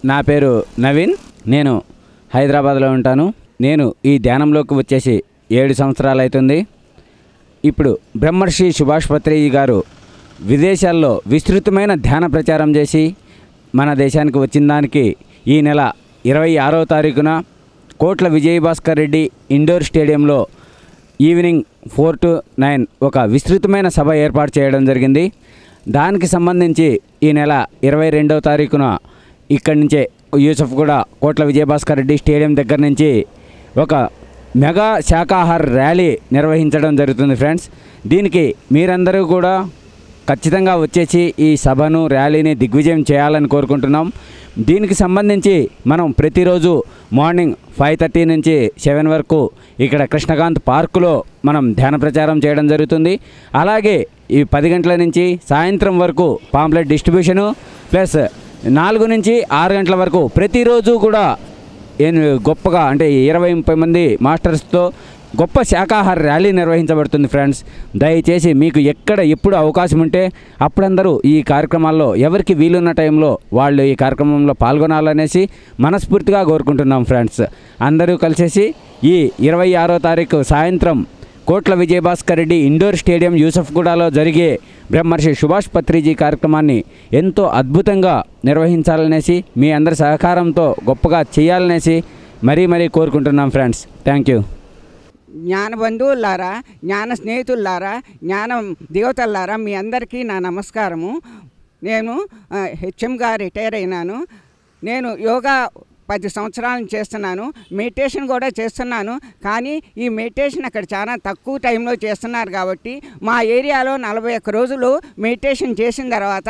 నా పేరు నవీన్ నేను హైదరాబాద్లో ఉంటాను నేను ఈ ధ్యానంలోకి వచ్చేసి ఏడు సంవత్సరాలు అవుతుంది ఇప్పుడు బ్రహ్మర్షి సుభాష్ పత్రేజీ గారు విదేశాల్లో విస్తృతమైన ధ్యాన ప్రచారం చేసి మన దేశానికి వచ్చిన దానికి ఈ నెల ఇరవై ఆరో తారీఖున కోట్ల విజయభాస్కర్ రెడ్డి ఇండోర్ స్టేడియంలో ఈవినింగ్ ఫోర్ టు నైన్ ఒక విస్తృతమైన సభ ఏర్పాటు చేయడం జరిగింది దానికి సంబంధించి ఈ నెల ఇరవై రెండవ తారీఖున ఇక్కడి నుంచే యూసఫ్ కూడా కోట్ల విజయభాస్కర్ రెడ్డి స్టేడియం దగ్గర నుంచి ఒక మెగా శాకాహార ర్యాలీ నిర్వహించడం జరుగుతుంది ఫ్రెండ్స్ దీనికి మీరందరూ కూడా ఖచ్చితంగా వచ్చేసి ఈ సభను ర్యాలీని దిగ్విజయం చేయాలని కోరుకుంటున్నాం దీనికి సంబంధించి మనం ప్రతిరోజు మార్నింగ్ ఫైవ్ థర్టీ నుంచి సెవెన్ వరకు ఇక్కడ కృష్ణకాంత్ పార్కులో మనం ధ్యాన ప్రచారం చేయడం జరుగుతుంది అలాగే ఈ పది గంటల నుంచి సాయంత్రం వరకు పాంప్లెట్ డిస్ట్రిబ్యూషను ప్లస్ నాలుగు నుంచి ఆరు గంటల వరకు ప్రతిరోజు కూడా ఏం గొప్పగా అంటే ఇరవై ముప్పై మంది మాస్టర్స్తో గొప్ప శాకాహార ర్యాలీ నిర్వహించబడుతుంది ఫ్రెండ్స్ దయచేసి మీకు ఎక్కడ ఎప్పుడు అవకాశం ఉంటే అప్పుడందరూ ఈ కార్యక్రమాల్లో ఎవరికి వీలున్న టైంలో వాళ్ళు ఈ కార్యక్రమంలో పాల్గొనాలనేసి మనస్ఫూర్తిగా కోరుకుంటున్నాం ఫ్రెండ్స్ అందరూ కలిసేసి ఈ ఇరవై ఆరో తారీఖు సాయంత్రం కోట్ల విజయభాస్కర్ రెడ్డి ఇండోర్ స్టేడియం యూసఫ్గూడలో జరిగే బ్రహ్మర్షి సుభాష్ పత్రిజీ కార్యక్రమాన్ని ఎంతో అద్భుతంగా నిర్వహించాలనేసి మీ అందరి సహకారంతో గొప్పగా చేయాలనేసి మరీ మరీ కోరుకుంటున్నాం ఫ్రెండ్స్ థ్యాంక్ యూ జ్ఞాన బంధువులారా జ్ఞాన స్నేహితులారా జ్ఞానం దేవతలారా మీ అందరికీ నా నమస్కారము నేను ఆ, హెచ్ఎంగా రిటైర్ అయినాను నేను యోగా పది సంవత్సరాల నుంచి చేస్తున్నాను మెడిటేషన్ కూడా చేస్తున్నాను కానీ ఈ మెడిటేషన్ అక్కడ చాలా తక్కువ టైంలో చేస్తున్నారు కాబట్టి మా ఏరియాలో నలభై ఒక్క రోజులు మెడిటేషన్ చేసిన తర్వాత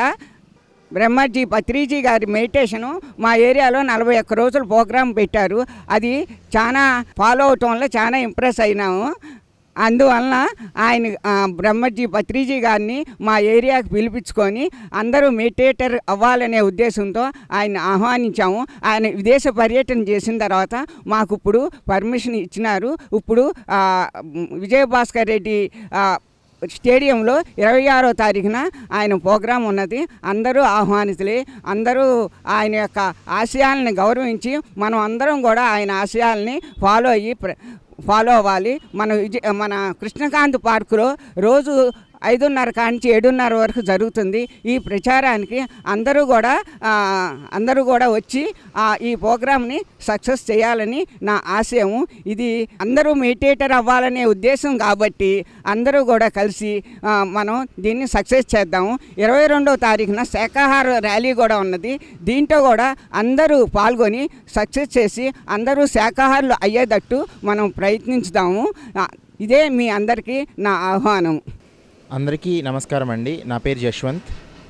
బ్రహ్మజీ పత్రిజీ గారి మెడిటేషను మా ఏరియాలో నలభై ఒక్క రోజులు ప్రోగ్రాం పెట్టారు అది చాలా ఫాలో అవటం వల్ల చాలా ఇంప్రెస్ అయినాము అందువలన ఆయన ఆ, బ్రహ్మజీ పత్రిజీ గారిని మా ఏరియాకి పిలిపించుకొని అందరూ మెడిటేటర్ అవ్వాలనే ఉద్దేశంతో ఆయన ఆహ్వానించాము ఆయన విదేశ పర్యటన చేసిన తర్వాత మాకు ఇప్పుడు పర్మిషన్ ఇచ్చినారు ఇప్పుడు ఆ, విజయభాస్కర్ రెడ్డి ఆ, స్టేడియంలో ఇరవై ఆరో తారీఖున ఆయన ప్రోగ్రాం ఉన్నది అందరూ ఆహ్వానితులే అందరూ ఆయన యొక్క ఆశయాలను గౌరవించి మనం అందరం కూడా ఆయన ఆశయాల్ని ఫాలో అయ్యి ప్ర- ఫాలో అవ్వాలి మన విజయ మన కృష్ణకాంత్ పార్కులో రోజు ఐదున్నర కాంచి ఏడున్నర వరకు జరుగుతుంది ఈ ప్రచారానికి అందరూ కూడా ఆ, అందరూ కూడా వచ్చి ఆ, ఈ ప్రోగ్రామ్ని సక్సెస్ చేయాలని నా ఆశయము ఇది అందరూ మెడిటేటర్ అవ్వాలనే ఉద్దేశం కాబట్టి అందరూ కూడా కలిసి ఆ, మనం దీన్ని సక్సెస్ చేద్దాము ఇరవై రెండవ తారీఖున శాకాహార ర్యాలీ కూడా ఉన్నది దీంట్లో కూడా అందరూ పాల్గొని సక్సెస్ చేసి అందరూ శాకాహారులు అయ్యేటట్టు మనం ప్రయత్నించుదాము ఆ, ఇదే మీ అందరికీ నా ఆహ్వానం అందరికీ నమస్కారం అండి నా పేరు జశ్వంత్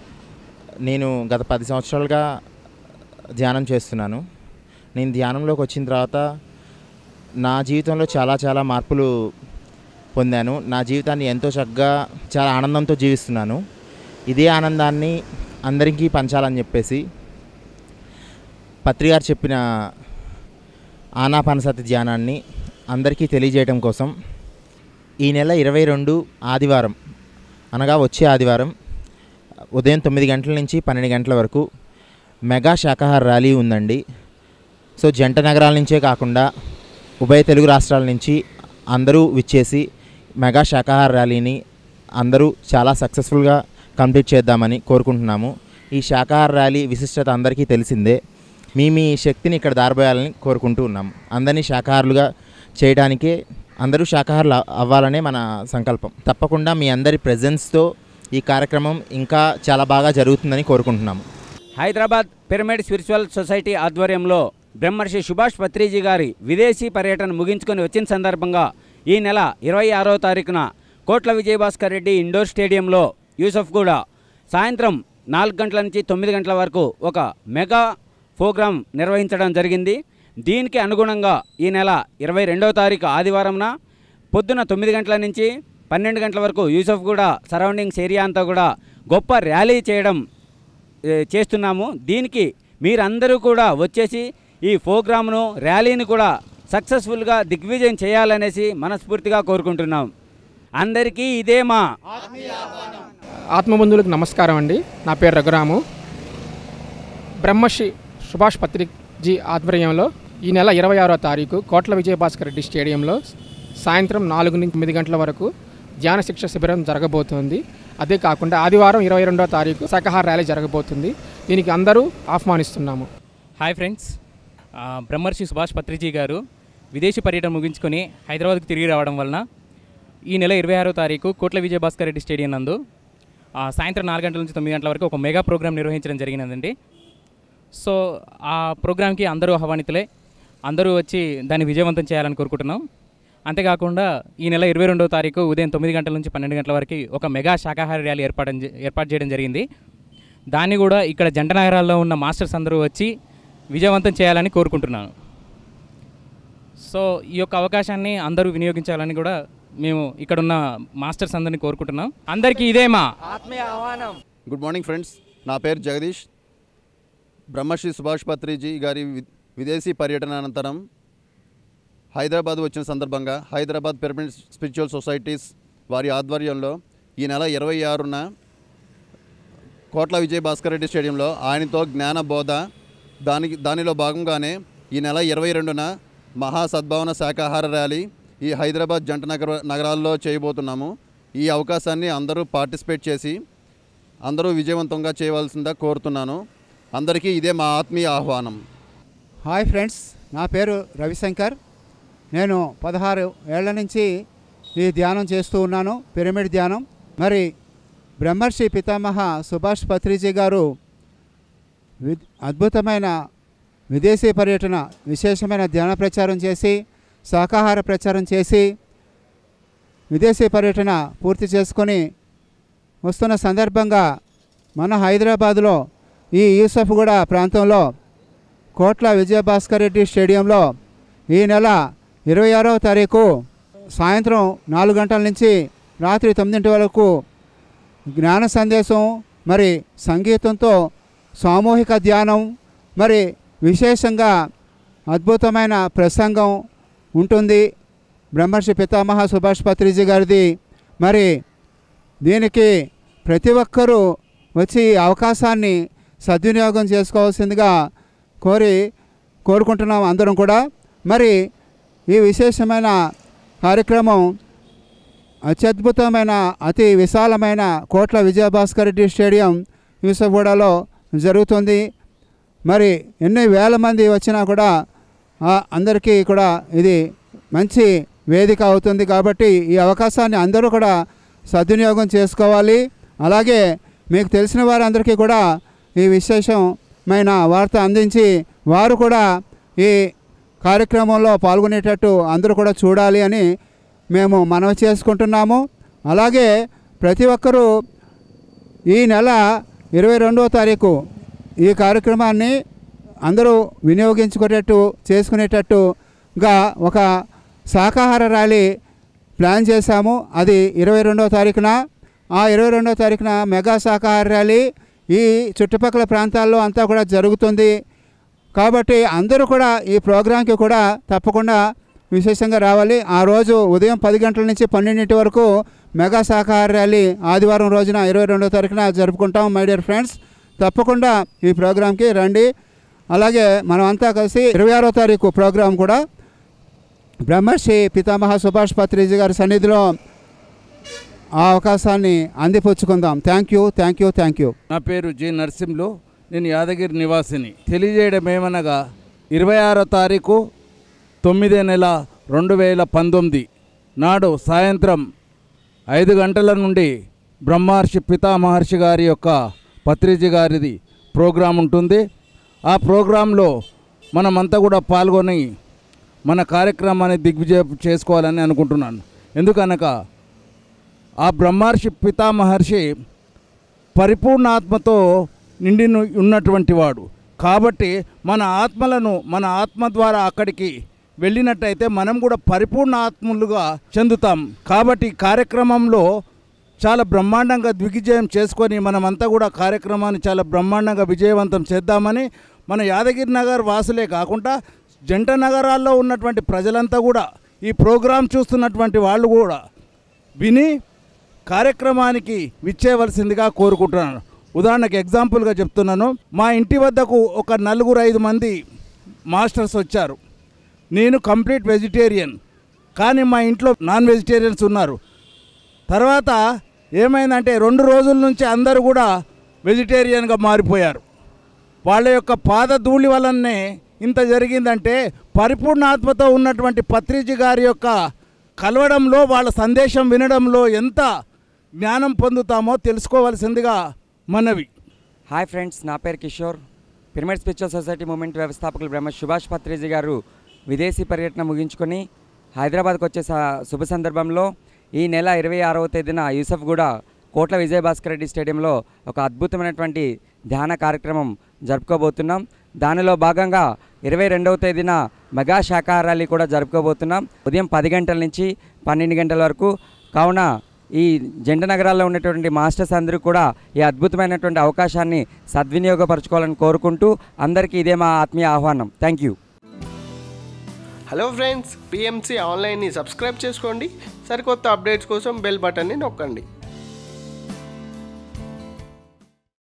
నేను గత పది సంవత్సరాలుగా ధ్యానం చేస్తున్నాను నేను ధ్యానంలోకి వచ్చిన తర్వాత నా జీవితంలో చాలా చాలా మార్పులు పొందాను నా జీవితాన్ని ఎంతో చక్కగా చాలా ఆనందంతో జీవిస్తున్నాను ఇదే ఆనందాన్ని అందరికీ పంచాలని చెప్పేసి పత్రి గారు చెప్పిన ఆనాపానసతి ధ్యానాన్ని అందరికీ తెలియజేయడం కోసం ఈ నెల ఇరవై రెండు ఆదివారం అనగా వచ్చే ఆదివారం ఉదయం తొమ్మిది గంటల నుంచి పన్నెండు గంటల వరకు మెగా శాకాహార ర్యాలీ ఉందండి సో జంట నగరాల నుంచే కాకుండా ఉభయ తెలుగు రాష్ట్రాల నుంచి అందరూ విచ్చేసి మెగా శాకాహార ర్యాలీని అందరూ చాలా సక్సెస్ఫుల్గా కంప్లీట్ చేద్దామని కోరుకుంటున్నాము ఈ శాకాహార ర్యాలీ విశిష్టత అందరికీ తెలిసిందే మీ మీ శక్తిని ఇక్కడ దారబోయాలని కోరుకుంటూ ఉన్నాము అందరినీ శాకాహారులుగా చేయడానికే అందరూ శాకాహారులు అవ్వాలనే మన సంకల్పం తప్పకుండా మీ అందరి ప్రెజెన్స్తో ఈ కార్యక్రమం ఇంకా చాలా బాగా జరుగుతుందని కోరుకుంటున్నాము హైదరాబాద్ పిరమిడ్ స్పిరిచువల్ సొసైటీ ఆధ్వర్యంలో బ్రహ్మర్షి సుభాష్ పత్రిజీ గారి విదేశీ పర్యటన ముగించుకొని వచ్చిన సందర్భంగా ఈ నెల ఇరవై ఆరో తారీఖున కోట్ల విజయభాస్కర్ రెడ్డి ఇండోర్ స్టేడియంలో యూసఫ్గూడ సాయంత్రం నాలుగు గంటల నుంచి తొమ్మిది గంటల వరకు ఒక మెగా ప్రోగ్రాం నిర్వహించడం జరిగింది దీనికి అనుగుణంగా ఈ నెల ఇరవై రెండవ తారీఖు ఆదివారంన పొద్దున తొమ్మిది గంటల నుంచి పన్నెండు గంటల వరకు యూసఫ్గూడ సరౌండింగ్స్ ఏరియా అంతా కూడా గొప్ప ర్యాలీ చేయడం ఏ, చేస్తున్నాము దీనికి మీరందరూ కూడా వచ్చేసి ఈ ప్రోగ్రామ్ను ర్యాలీని కూడా సక్సెస్ఫుల్గా దిగ్విజయం చేయాలనేసి మనస్ఫూర్తిగా కోరుకుంటున్నాం అందరికీ ఇదే మా ఆత్మబంధువులకు నమస్కారం అండి నా పేరు రఘురాము బ్రహ్మశ్రీ సుభాష్ పత్రిజీ ఆధ్వర్యంలో ఈ నెల ఇరవై ఆరో తారీఖు కోట్ల విజయభాస్కర్ రెడ్డి స్టేడియంలో సాయంత్రం నాలుగు నుంచి తొమ్మిది గంటల వరకు ధ్యాన శిక్ష శిబిరం జరగబోతోంది అదే కాకుండా ఆదివారం ఇరవై రెండో తారీఖు శాఖాహార ర్యాలీ జరగబోతుంది దీనికి అందరూ ఆహ్వానిస్తున్నాము హాయ్ ఫ్రెండ్స్ ఆ, బ్రహ్మర్షి సుభాష్ పత్రిజీ గారు విదేశీ పర్యటన ముగించుకొని హైదరాబాద్కు తిరిగి రావడం వలన ఈ నెల ఇరవై ఆరో తారీఖు కోట్ల విజయభాస్కర్ రెడ్డి స్టేడియం నందు ఆ, సాయంత్రం నాలుగు గంటల నుంచి తొమ్మిది గంటల వరకు ఒక మెగా ప్రోగ్రాం నిర్వహించడం జరిగినదండి సో ఆ ప్రోగ్రాంకి అందరూ ఆహ్వానితులే అందరూ వచ్చి దాన్ని విజయవంతం చేయాలని కోరుకుంటున్నాం అంతేకాకుండా ఈ నెల ఇరవై రెండవ తారీఖు ఉదయం తొమ్మిది గంటల నుంచి పన్నెండు గంటల వరకు ఒక మెగా శాకాహార ర్యాలీ ఏర్పాటు ఏర్పాటు చేయడం జరిగింది దాన్ని కూడా ఇక్కడ జంట నగరాల్లో ఉన్న మాస్టర్స్ అందరూ వచ్చి విజయవంతం చేయాలని కోరుకుంటున్నాను సో ఈ యొక్క అవకాశాన్ని అందరూ వినియోగించాలని కూడా మేము ఇక్కడున్న మాస్టర్స్ అందరినీ కోరుకుంటున్నాం అందరికీ ఇదేమా గుడ్ మార్నింగ్ ఫ్రెండ్స్ నా పేరు జగదీష్ బ్రహ్మశ్రీ సుభాష్ పత్రిజీ గారి వి- విదేశీ పర్యటన అనంతరం హైదరాబాద్ వచ్చిన సందర్భంగా హైదరాబాద్ పిరమిడ్ స్పిరిచువల్ సొసైటీస్ వారి ఆధ్వర్యంలో ఈ నెల ఇరవై ఆరున కోట్ల విజయ్ భాస్కర్ రెడ్డి స్టేడియంలో ఆయనతో జ్ఞాన బోధ దానికి దానిలో భాగంగానే ఈ నెల ఇరవై రెండున మహా సద్భావన శాకాహార ర్యాలీ ఈ హైదరాబాద్ జంట నగర నగరాల్లో చేయబోతున్నాము ఈ అవకాశాన్ని అందరూ పార్టిసిపేట్ చేసి అందరూ విజయవంతంగా చేయవలసిందిగా కోరుతున్నాను అందరికీ ఇదే మా ఆత్మీయ ఆహ్వానం హాయ్ ఫ్రెండ్స్ నా పేరు రవిశంకర్ నేను పదహారు ఏళ్ల నుంచి ఈ ధ్యానం చేస్తూ ఉన్నాను పిరమిడ్ ధ్యానం మరి బ్రహ్మర్షి పితామహ సుభాష్ పత్రిజీ గారు వి అద్భుతమైన విదేశీ పర్యటన విశేషమైన ధ్యాన ప్రచారం చేసి శాకాహార ప్రచారం చేసి విదేశీ పర్యటన పూర్తి చేసుకొని వస్తున్న సందర్భంగా మన హైదరాబాదులో ఈ యూసఫ్గూడ ప్రాంతంలో కోట్ల విజయభాస్కర్ రెడ్డి స్టేడియంలో ఈ నెల ఇరవై ఆరవ తారీఖు సాయంత్రం నాలుగు గంటల నుంచి రాత్రి తొమ్మిదింటి వరకు జ్ఞాన సందేశం మరి సంగీతంతో సామూహిక ధ్యానం మరి విశేషంగా అద్భుతమైన ప్రసంగం ఉంటుంది బ్రహ్మర్షి పితామహ సుభాష్ పత్రిజీ గారిది మరి దీనికి ప్రతి ఒక్కరూ వచ్చి ఈ అవకాశాన్ని సద్వినియోగం చేసుకోవాల్సిందిగా కోరి కోరుకుంటున్నాం అందరం కూడా మరి ఈ విశేషమైన కార్యక్రమం అత్యద్భుతమైన అతి విశాలమైన కోట్ల విజయభాస్కర్ రెడ్డి స్టేడియం యూసఫ్గూడలో జరుగుతుంది మరి ఎన్ని వేల మంది వచ్చినా కూడా ఆ అందరికీ కూడా ఇది మంచి వేదిక అవుతుంది కాబట్టి ఈ అవకాశాన్ని అందరూ కూడా సద్వినియోగం చేసుకోవాలి అలాగే మీకు తెలిసిన వారందరికీ కూడా ఈ విశేషమైన వార్త అందించి వారు కూడా ఈ కార్యక్రమంలో పాల్గొనేటట్టు అందరూ కూడా చూడాలి అని మేము మనవి చేసుకుంటున్నాము అలాగే ప్రతి ఒక్కరూ ఈ నెల ఇరవై రెండవ తారీఖు ఈ కార్యక్రమాన్ని అందరూ వినియోగించుకునేటట్టు చేసుకునేటట్టుగా ఒక శాకాహార ర్యాలీ ప్లాన్ చేశాము అది ఇరవై రెండవ తారీఖున ఆ ఇరవై రెండవ తారీఖున మెగా శాకాహార ర్యాలీ ఈ చుట్టుపక్కల ప్రాంతాల్లో అంతా కూడా జరుగుతుంది కాబట్టి అందరూ కూడా ఈ ప్రోగ్రాంకి కూడా తప్పకుండా విశేషంగా రావాలి ఆ రోజు ఉదయం పది గంటల నుంచి పన్నెండింటి వరకు మెగా శాఖాహార ర్యాలీ ఆదివారం రోజున ఇరవై రెండో తారీఖున జరుపుకుంటాం మై డియర్ ఫ్రెండ్స్ తప్పకుండా ఈ ప్రోగ్రాంకి రండి అలాగే మనం అంతా కలిసి ఇరవై ఆరో తారీఖు ప్రోగ్రాం కూడా బ్రహ్మర్షి పితామహ సుభాష్ పత్రిజీ గారి సన్నిధిలో ఆ అవకాశాన్ని అందిపుచ్చుకుందాం thank you thank you thank you నా పేరు జి నరసింహులు నేను యాదగిరి నివాసిని తెలియజేయడం ఏమనగా ఇరవై ఆరో తారీఖు తొమ్మిదే నెల రెండు వేల పంతొమ్మిది నాడు సాయంత్రం ఐదు గంటల నుండి బ్రహ్మర్షి పితామహర్షి గారి యొక్క పత్రిజీ గారిది ప్రోగ్రాం ఉంటుంది ఆ ప్రోగ్రాంలో మనమంతా కూడా పాల్గొని మన కార్యక్రమాన్ని దిగ్విజయం చేసుకోవాలని అనుకుంటున్నాను ఎందుకనగా ఆ బ్రహ్మర్షి పితామహర్షి పరిపూర్ణ ఆత్మతో నిండి ఉన్నటువంటి వాడు కాబట్టి మన ఆత్మలను మన ఆత్మ ద్వారా అక్కడికి వెళ్ళినట్టయితే మనం కూడా పరిపూర్ణ ఆత్మలుగా చెందుతాం కాబట్టి ఈ కార్యక్రమంలో చాలా బ్రహ్మాండంగా దిగ్విజయం చేసుకొని మనమంతా కూడా కార్యక్రమాన్ని చాలా బ్రహ్మాండంగా విజయవంతం చేద్దామని మన యాదగిరి నగర్ వాసులే కాకుండా జంట నగరాల్లో ఉన్నటువంటి ప్రజలంతా కూడా ఈ ప్రోగ్రాం చూస్తున్నటువంటి వాళ్ళు కూడా విని కార్యక్రమానికి విచ్చేయవలసిందిగా కోరుకుంటున్నాను ఉదాహరణకు ఎగ్జాంపుల్గా చెప్తున్నాను మా ఇంటి వద్దకు ఒక నలుగురు ఐదు మంది మాస్టర్స్ వచ్చారు నేను కంప్లీట్ వెజిటేరియన్ కానీ మా ఇంట్లో నాన్ వెజిటేరియన్స్ ఉన్నారు తర్వాత ఏమైందంటే రెండు రోజుల నుంచి అందరూ కూడా వెజిటేరియన్గా మారిపోయారు వాళ్ళ యొక్క పాదధూళి వలనే ఇంత జరిగిందంటే పరిపూర్ణ ఆత్మతో ఉన్నటువంటి పత్రిజీ గారి యొక్క కలవడంలో వాళ్ళ సందేశం వినడంలో ఎంత జ్ఞానం పొందుతామో తెలుసుకోవాల్సిందిగా మనవి హాయ్ ఫ్రెండ్స్ నా పేరు Kishore pyramid spiritual society movement వ్యవస్థాపకులు బ్రహ్మ సుభాష్ పత్రిజీ గారు విదేశీ పర్యటన ముగించుకొని హైదరాబాద్కు వచ్చే స- శుభ సందర్భంలో ఈ నెల ఇరవై ఆరవ తేదీన యూసఫ్ కూడా కోట్ల విజయభాస్కర్ రెడ్డి స్టేడియంలో ఒక అద్భుతమైనటువంటి ధ్యాన కార్యక్రమం జరుపుకోబోతున్నాం దానిలో భాగంగా ఇరవై రెండవ తేదీన మెగా శాఖాహార ర్యాలీ కూడా జరుపుకోబోతున్నాం ఉదయం పది గంటల నుంచి పన్నెండు గంటల వరకు కావున ఈ జెండ నగరాల్లో ఉన్నటువంటి మాస్టర్స్ అందరూ కూడా ఈ అద్భుతమైనటువంటి అవకాశాన్ని సద్వినియోగపరచుకోవాలని కోరుకుంటూ అందరికీ ఇదే మా ఆత్మీయ ఆహ్వానం thank you hello friends PMC ఆన్లైన్ని సబ్స్క్రైబ్ చేసుకోండి సరికొత్త అప్డేట్స్ కోసం బెల్ బటన్ని నొక్కండి